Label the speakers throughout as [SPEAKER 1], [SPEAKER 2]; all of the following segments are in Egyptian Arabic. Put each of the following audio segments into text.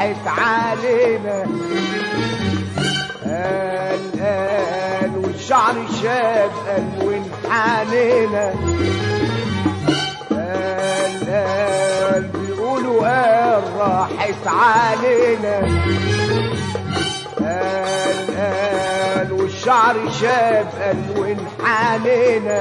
[SPEAKER 1] راحت علينا قال قال والشعر شاب قال وانحنينا قال قال بيقولوا قال راحت علينا قال قال والشعر شاب قال وانحنينا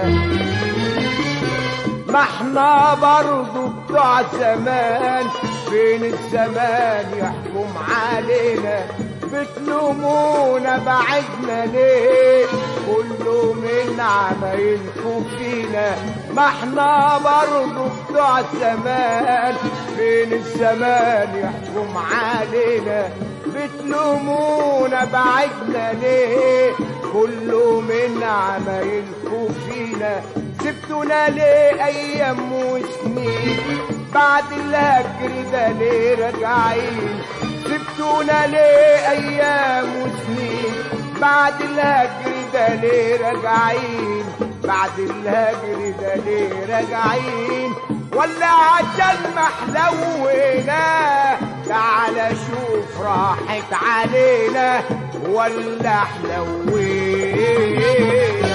[SPEAKER 1] ما احنا برضو بتوع زمان فين الزمان يحكم علينا بتلومونا بعدنا ليه كله من عمايلكم فينا ما احنا برضو بتوع زمان فين الزمان يحكم علينا بتلومونا بعدنا ليه كله من عمايلكم فينا سبتونا ليه ايام وسنين بعد الهجر ده ليه راجعين سبتونا ليه ايام وسنين بعد الهجر ده ليه راجعين بعد الهجر ده ليه راجعين ولا عشان محلونا تعال شوف راحت علينا ولا حلوينا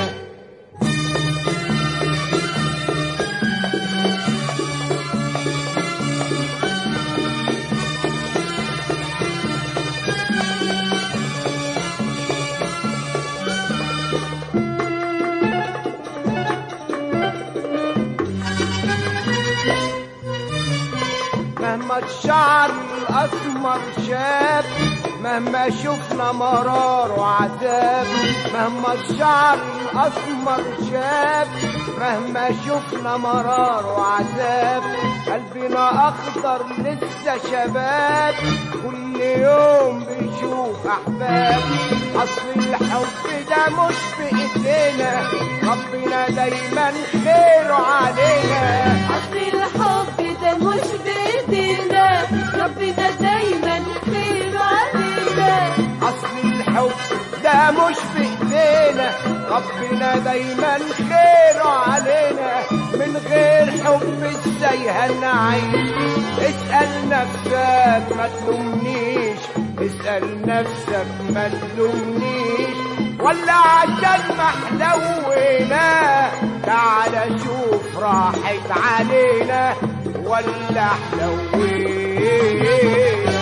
[SPEAKER 1] مهما الشعر الأسمر شاب مهما شفنا مرار وعذاب مهما الشعر الأسمر شاب مهما شفنا مرار وعذاب قلبنا أخضر لسه شباب كل يوم بنشوف أحباب أصل الحب ده مش بإيدينا ربنا دايما خيره علينا
[SPEAKER 2] أصل الحب ده مش بإيدينا ربنا دايما خير علينا
[SPEAKER 1] اصل الحب ده مش بايدينا ربنا دايما خيره علينا من غير حب ازاي هنعيش اسال نفسك ما تلومنيش اسال نفسك ما تلومنيش ولا عشان محلونا تعال شوف راحت علينا ولا حلوينا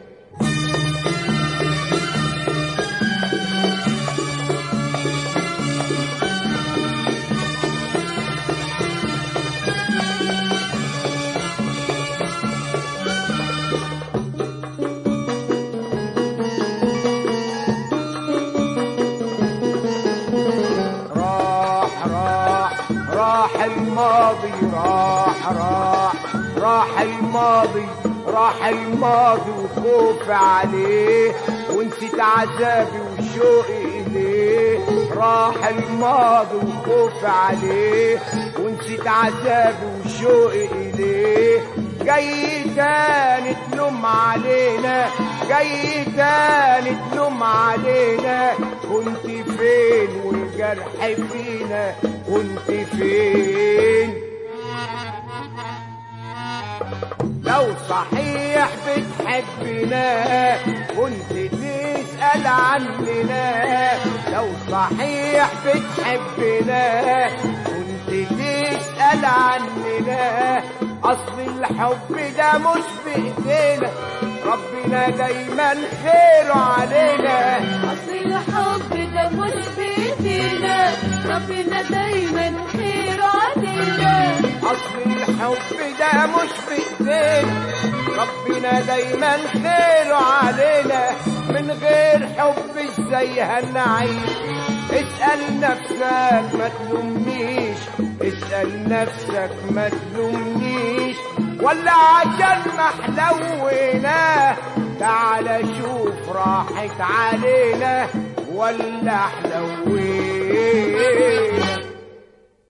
[SPEAKER 1] راح راح راح الماضي راح راح راح الماضي راح الماضي وخوف عليه ونسيت عذابي وشوقي إليه راح الماضي وخوف عليه ونسيت عذابي وشوقي إليه جاي تاني تلوم علينا جاي تاني تلوم علينا كنت فين والجرح فينا كنت فين لو صحيح بتحبنا كنت تسأل عننا لو صحيح بتحبنا كنت تسأل عننا أصل الحب ده مش بإيدينا ربنا دايما خيره علينا
[SPEAKER 2] أصل الحب ده مش بإيدينا ربنا دايما خير علينا
[SPEAKER 1] أصل الحب ده مش بإيدينا ربنا دايما خيره علينا من غير حب ازاي هنعيش اسأل نفسك ما تلومنيش اسأل نفسك ما تلومنيش ولا عشان محلونا تعال شوف راحت علينا ولا حلوينا